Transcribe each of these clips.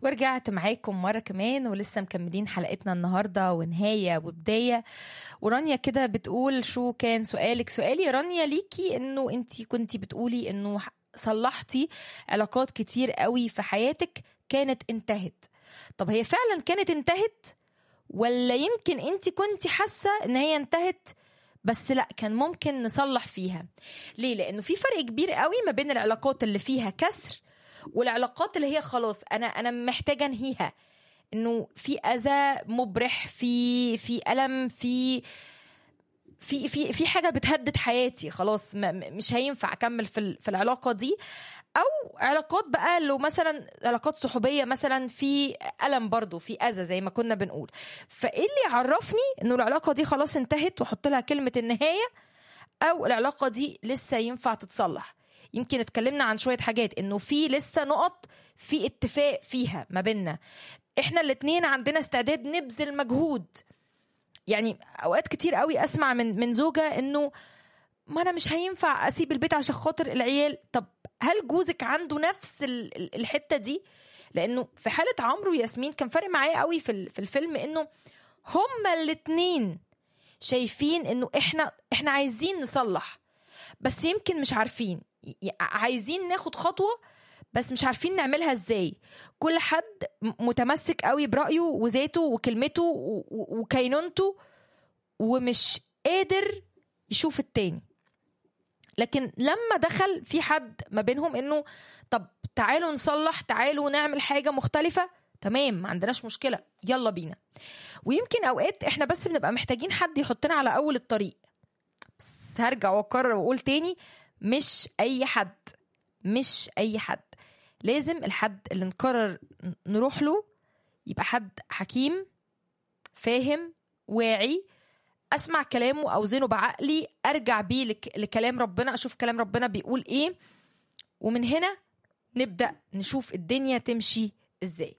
ورجعت معاكم مرة كمان ولسه مكملين حلقتنا النهاردة ونهاية وبداية ورانيا كده بتقول شو كان سؤالك سؤالي يا رانيا ليكي انه انتي كنتي بتقولي انه صلحتي علاقات كتير قوي في حياتك كانت انتهت طب هي فعلا كانت انتهت ولا يمكن انت كنتي حاسة ان هي انتهت بس لا كان ممكن نصلح فيها ليه لانه في فرق كبير قوي ما بين العلاقات اللي فيها كسر والعلاقات اللي هي خلاص انا انا محتاجه انهيها انه في اذى مبرح في في الم في في في في حاجه بتهدد حياتي خلاص مش هينفع اكمل في في العلاقه دي او علاقات بقى لو مثلا علاقات صحوبيه مثلا في الم برضو في اذى زي ما كنا بنقول فايه اللي يعرفني انه العلاقه دي خلاص انتهت واحط لها كلمه النهايه او العلاقه دي لسه ينفع تتصلح يمكن اتكلمنا عن شويه حاجات انه في لسه نقط في اتفاق فيها ما بيننا احنا الاتنين عندنا استعداد نبذل مجهود يعني اوقات كتير قوي اسمع من من زوجه انه ما انا مش هينفع اسيب البيت عشان خاطر العيال طب هل جوزك عنده نفس الحته دي لانه في حاله عمرو وياسمين كان فارق معايا قوي في في الفيلم انه هما الاتنين شايفين انه احنا احنا عايزين نصلح بس يمكن مش عارفين عايزين ناخد خطوه بس مش عارفين نعملها ازاي كل حد متمسك قوي برايه وذاته وكلمته وكينونته ومش قادر يشوف التاني لكن لما دخل في حد ما بينهم انه طب تعالوا نصلح تعالوا نعمل حاجه مختلفه تمام ما عندناش مشكله يلا بينا ويمكن اوقات احنا بس بنبقى محتاجين حد يحطنا على اول الطريق بس هرجع واكرر واقول تاني مش اي حد مش اي حد لازم الحد اللي نقرر نروح له يبقى حد حكيم فاهم واعي اسمع كلامه اوزنه بعقلي ارجع بيه لك لكلام ربنا اشوف كلام ربنا بيقول ايه ومن هنا نبدا نشوف الدنيا تمشي ازاي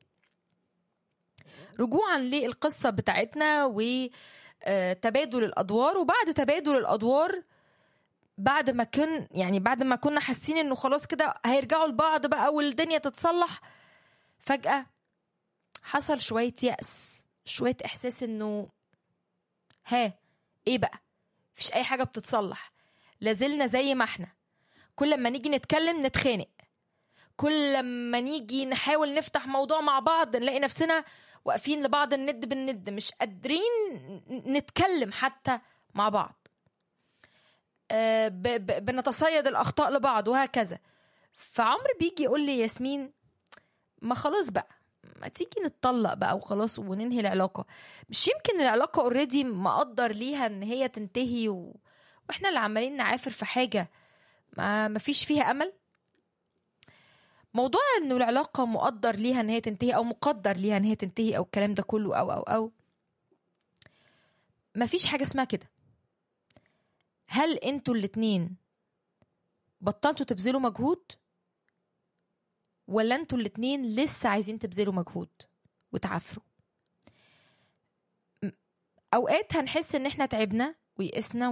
رجوعا للقصه بتاعتنا وتبادل الادوار وبعد تبادل الادوار بعد ما كن يعني بعد ما كنا حاسين انه خلاص كده هيرجعوا لبعض بقى والدنيا تتصلح فجأة حصل شوية يأس شوية إحساس إنه ها إيه بقى مفيش أي حاجة بتتصلح لازلنا زي ما إحنا كل ما نيجي نتكلم نتخانق كل ما نيجي نحاول نفتح موضوع مع بعض نلاقي نفسنا واقفين لبعض الند بالند مش قادرين نتكلم حتى مع بعض بنتصيد الاخطاء لبعض وهكذا فعمرو بيجي يقول لي ياسمين ما خلاص بقى ما تيجي نتطلق بقى وخلاص وننهي العلاقه مش يمكن العلاقه اوريدي مقدر ليها ان هي تنتهي و... واحنا اللي عمالين نعافر في حاجه ما ما فيش فيها امل موضوع انه العلاقه مقدر ليها ان هي تنتهي او مقدر ليها ان هي تنتهي او الكلام ده كله او او او ما فيش حاجه اسمها كده هل انتوا الاتنين بطلتوا تبذلوا مجهود ولا انتوا الاتنين لسه عايزين تبذلوا مجهود وتعافروا اوقات هنحس ان احنا تعبنا ويئسنا